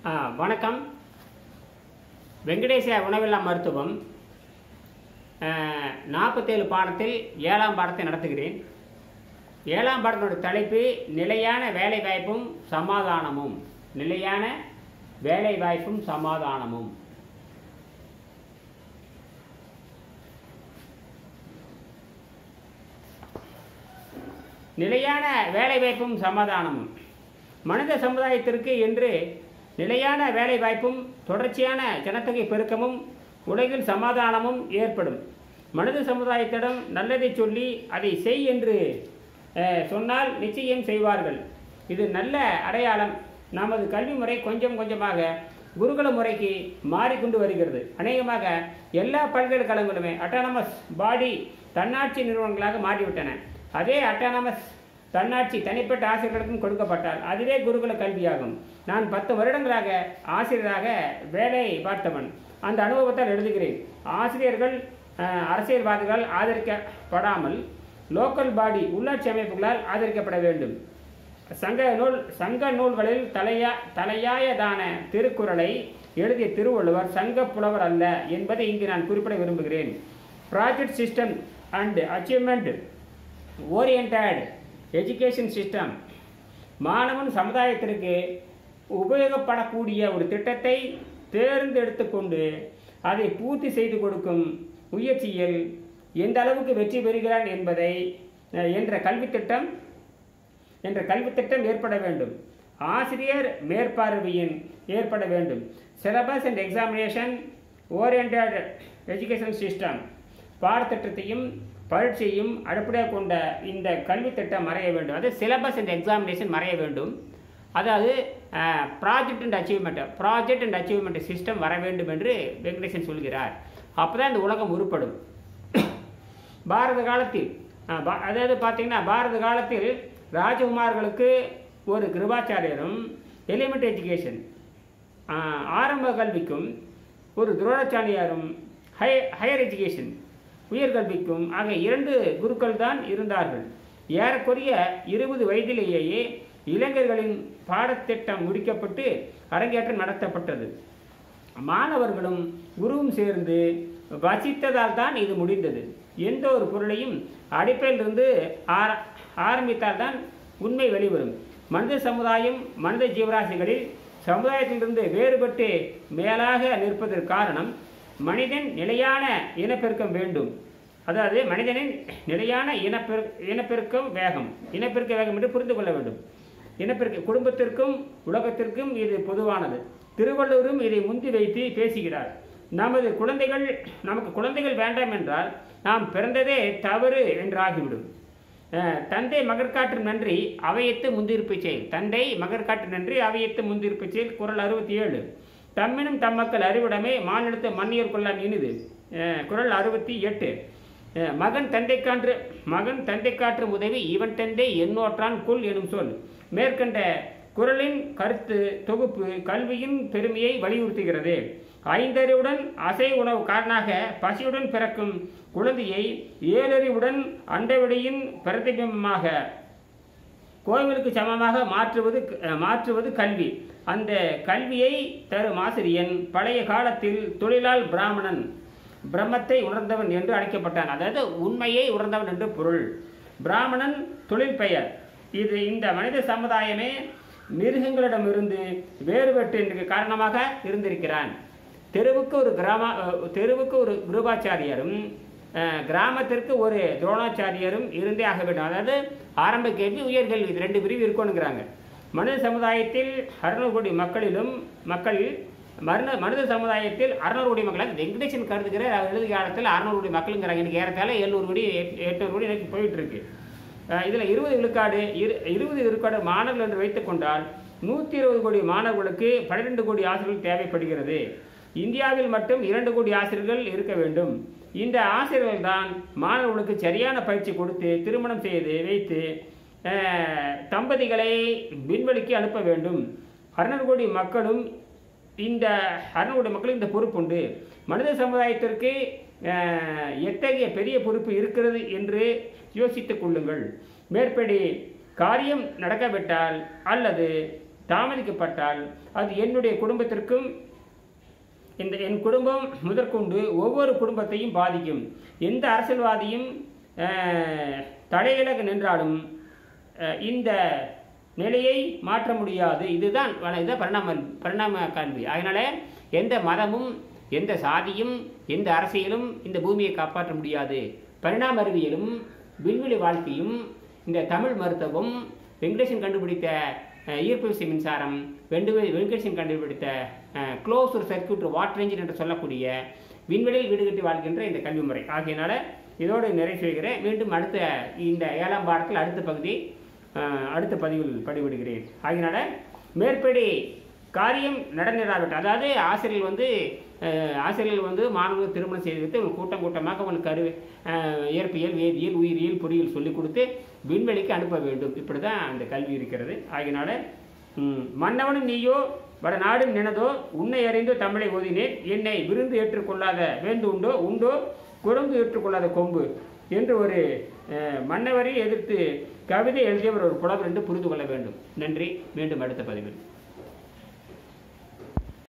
ஆ, வணக்கம் வெங்கடேச உணவில்லா மருத்துவம் நாற்பத்தேழு பாடத்தில் ஏழாம் பாடத்தை நடத்துகிறேன் ஏழாம் பாடத்தோட தலைப்பு நிலையான வேலை வாய்ப்பும் சமாதானமும் நிலையான வேலை வாய்ப்பும் சமாதானமும் நிலையான வேலைவாய்ப்பும் சமாதானமும் மனித சமுதாயத்திற்கு என்று நிலையான வேலைவாய்ப்பும் தொடர்ச்சியான ஜனத்தொகை பெருக்கமும் உலகில் சமாதானமும் ஏற்படும் மனித சமுதாயத்திடம் நல்லதை சொல்லி அதை செய் என்று அஹ், சொன்னால் நிச்சயம் செய்வார்கள் இது நல்ல அடையாளம் நமது கல்வி முறை கொஞ்சம் கொஞ்சமாக குருகுல முறைக்கு மாறிக்கொண்டு வருகிறது அநேகமாக எல்லா பல்கலைக்கழகங்களுமே அட்டானமஸ் பாடி தன்னாட்சி நிறுவனங்களாக மாறிவிட்டன அதே அட்டானமஸ் தன்னாட்சி தனிப்பட்ட ஆசிரியர்களுக்கும் கொடுக்கப்பட்டால் அதுவே குருகுல கல்வியாகும் நான் பத்து வருடங்களாக ஆசிரியராக வேலை பார்த்தவன் அந்த அனுபவத்தால் எழுதுகிறேன் ஆசிரியர்கள் அஹ், அரசியல்வாதிகள் ஆதரிக்கப்படாமல் லோக்கல் பாடி உள்ளாட்சி அமைப்புகளால் ஆதரிக்கப்பட வேண்டும் சங்க நூல் சங்க நூல்களில் தலையா தலையாயதான திருக்குறளை எழுதிய திருவள்ளுவர் சங்க புலவர் அல்ல என்பதை இங்கு நான் குறிப்பிட விரும்புகிறேன் project system and achievement oriented education system மாணவன் சமுதாயத்திற்கு உபயோகப்படக்கூடிய ஒரு திட்டத்தை தேர்ந்தெடுத்து கொண்டு அதை பூர்த்தி செய்து கொடுக்கும் முயற்சியில் எந்த அளவுக்கு வெற்றி பெறுகிறான் என்பதை அஹ், என்ற கல்வித் திட்டம் என்ற கல்வித் திட்டம் ஏற்பட வேண்டும் ஆசிரியர் மேற்பார்வையின் ஏற்பட வேண்டும் syllabus and examination oriented education system பாடத்திட்டத்தையும் பரீட்சையும் அடிப்படையாக கொண்ட இந்த கல்வித் திட்டம் மறைய வேண்டும் அது சிலபஸ் அண்ட் எக்ஸாமினேஷன் மறைய வேண்டும் அதாவது project and achievement project and achievement system வர வேண்டும் என்று வெங்கடேசன் சொல்கிறார் அப்பதான் இந்த உலகம் உருப்படும் பாரத காலத்தில் அஹ், பா- அதாவது பார்த்தீங்கன்னா பாரத காலத்தில் ராஜகுமார்களுக்கு ஒரு கிருபாச்சாரியரும் எலிமெண்ட் எஜுகேஷன் ஆரம்ப கல்விக்கும் ஒரு துரோணாச்சாரியாரும் ஹை ஹையர் எஜுகேஷன் உயர்கல்விக்கும் ஆக இரண்டு குருக்கள் தான் இருந்தார்கள் ஏறக்குறைய இருபது வயதிலேயே இளைஞர்களின் பாடத்திட்டம் முடிக்கப்பட்டு அரங்கேற்றம் நடத்தப்பட்டது மாணவர்களும் குருவும் சேர்ந்து வசித்ததால் தான் இது முடிந்தது எந்த ஒரு பொருளையும் அடிப்படையிலிருந்து ஆர ஆரம்பித்தால் தான் உண்மை வெளிவரும் மனித சமுதாயம் மனித ஜீவராசிகளில் சமுதாயத்திலிருந்து வேறுபட்டு மேலாக நிற்பதற்கு காரணம் மனிதன் நிலையான இனப்பெருக்கம் வேண்டும் அதாவது மனிதனின் நிலையான இனப்பெரு இனப்பெருக்கம் வேகம் இனப்பெருக்க வேகம் என்று புரிந்து கொள்ள வேண்டும் இனப்பெருக்க குடும்பத்திற்கும் உலகத்திற்கும் இது பொதுவானது திருவள்ளுவரும் இதை முந்தி வைத்து பேசுகிறார் நமது குழந்தைகள் நமக்கு குழந்தைகள் வேண்டாம் என்றால் நாம் பிறந்ததே தவறு என்று ஆகிவிடும் அஹ், தந்தை மகற்காற்று நன்றி அவையத்து முந்திருப்பு செயல் தந்தை மகற்காற்று நன்றி அவையத்து முந்திருப்பு செயல் குரல் அறுபத்தி ஏழு தம்மினும் தம் மக்கள் அறிவுடைமை மாநிலத்து மன்னியர் கொள்ளாம் இனிது அஹ், குரல் அறுபத்தி எட்டு அஹ், மகன் தந்தை காற்று மகன் தந்தை காற்றும் உதவி இவன் தந்தை எண்ணோற்றான் கொல் எனும் சொல் மேற்கண்ட குரலின் கருத்து தொகுப்பு கல்வியின் பெருமையை வலியுறுத்துகிறது ஐந்தறிவுடன் அசை உணவு காரணமாக பசியுடன் பிறக்கும் குழந்தையை ஏழறிவுடன் அண்டவெளியின் பிரதிபிம்பமாக கோவிலுக்கு சமமாக மாற்றுவது அஹ், மாற்றுவது கல்வி அந்த கல்வியை தரும் ஆசிரியன் பழைய காலத்தில் தொழிலால் பிராமணன் பிரம்மத்தை உணர்ந்தவன் என்று அழைக்கப்பட்டான் அதாவது உண்மையை உணர்ந்தவன் என்று பொருள் பிராமணன் தொழில் பெயர் இது இந்த மனித சமுதாயமே மிருகங்களிடமிருந்து வேறுபட்டு காரணமாக இருந்திருக்கிறான் தெருவுக்கு ஒரு கிராம அஹ், தெருவுக்கு ஒரு குருபாச்சாரியரும் அஹ், கிராமத்திற்கு ஒரு துரோணாச்சாரியரும் இருந்தே ஆக வேண்டும் அதாவது ஆரம்ப கேள்வி உயர்கல்வி இது ரெண்டு பிரிவு இருக்கணுங்கிறாங்க மனித சமுதாயத்தில் அறுநூறு கோடி மக்களிலும் மக்களில் மருண மனித சமுதாயத்தில் அறுநூறு கோடி மக்கள் வெங்கடேசன் கருதுகிற அவர் எழுதிய காலத்தில் அறுநூறு கோடி மக்களுங்கிறாங்க எனக்கு ஏறத்தாழ எழுநூறு கோடி எட்- எட்நூறு கோடி எனக்கு போயிட்டு இருக்கு அஹ் இதுல இருபது விழுக்காடு இரு இருபது விழுக்காடு மாணவர்கள் என்று வைத்துக் கொண்டால் நூற்றி இருபது கோடி மாணவர்களுக்கு பன்னிரெண்டு கோடி ஆசிரியர்கள் தேவைப்படுகிறது இந்தியாவில் மட்டும் இரண்டு கோடி ஆசிரியர்கள் இருக்க வேண்டும் இந்த ஆசிரியர்கள் தான் மாணவர்களுக்கு சரியான பயிற்சி கொடுத்து திருமணம் செய்து வைத்து அஹ், தம்பதிகளை விண்வெளிக்கு அனுப்ப வேண்டும் அறுநூறு கோடி மக்களும் இந்த அறுநூறு கோடி மக்களுக்கு இந்த பொறுப்புண்டு மனித சமுதாயத்திற்கு அஹ், எத்தகைய பெரிய பொறுப்பு இருக்கிறது என்று யோசித்துக் கொள்ளுங்கள் மேற்படி காரியம் நடக்கவிட்டால் அல்லது தாமதிக்கப்பட்டால் அது என்னுடைய குடும்பத்திற்கும் இந்த என் குடும்பம் முதற்கொண்டு ஒவ்வொரு குடும்பத்தையும் பாதிக்கும் எந்த அரசியல்வாதியும் அஹ், தலையிலக நின்றாலும் அஹ், இந்த நிலையை மாற்ற முடியாது இதுதான் வ- இதுதான் பரிணாம பரிணாம கல்வி அதனால எந்த மதமும் எந்த சாதியும் எந்த அரசியலும் இந்த பூமியை காப்பாற்ற முடியாது பரிணாம அறிவியலும் விண்வெளி வாழ்க்கையும் இந்த தமிழ் மருத்துவம் வெங்கடேசன் கண்டுபிடித்த அஹ், ஈர்ப்பு விசை மின்சாரம் வெண்டு வெங்கடேசன் கண்டுபிடித்த க்ளோஸ் ஒரு சர்க்கியூட் வாட்டர் என்ஜின் என்று சொல்லக்கூடிய விண்வெளியில் வீடு கட்டி வாழ்கின்ற இந்த கல்வி முறை ஆகையினால இதோடு நிறைவு செய்கிறேன் மீண்டும் அடுத்த இந்த ஏழாம் பாடத்தில் அடுத்த பகுதி அஹ், அடுத்த பதிவில் பதிவிடுகிறேன் ஆகையினால மேற்படி காரியம் நடந்திராவிட்டு அதாவது ஆசிரியர்கள் வந்து அஹ், ஆசிரியர்கள் வந்து மாணவர்கள் திருமணம் செய்து வைத்து ஒரு கூட்டம் கூட்டமாக உங்களுக்கு கரு அஹ், இயற்பியல் வேதியியல் உயிரியல் பொறியியல் சொல்லிக் கொடுத்து விண்வெளிக்கு அனுப்ப வேண்டும் இப்படி தான் அந்த கல்வி இருக்கிறது ஆகையினால ம், மன்னவனும் நீயோ வட நாடும் நினதோ உன்னை அறிந்து தமிழை ஓதினேன் என்னை விருந்து ஏற்றுக்கொள்ளாத வேந்து உண்டோ உண்டோ குரங்கு ஏற்றுக்கொள்ளாத கொம்பு என்று ஒரு அஹ், மன்னவரை எதிர்த்து கவிதை எழுதியவர் ஒரு புலவர் என்று புரிந்து கொள்ள வேண்டும் நன்றி மீண்டும் அடுத்த பதிவில்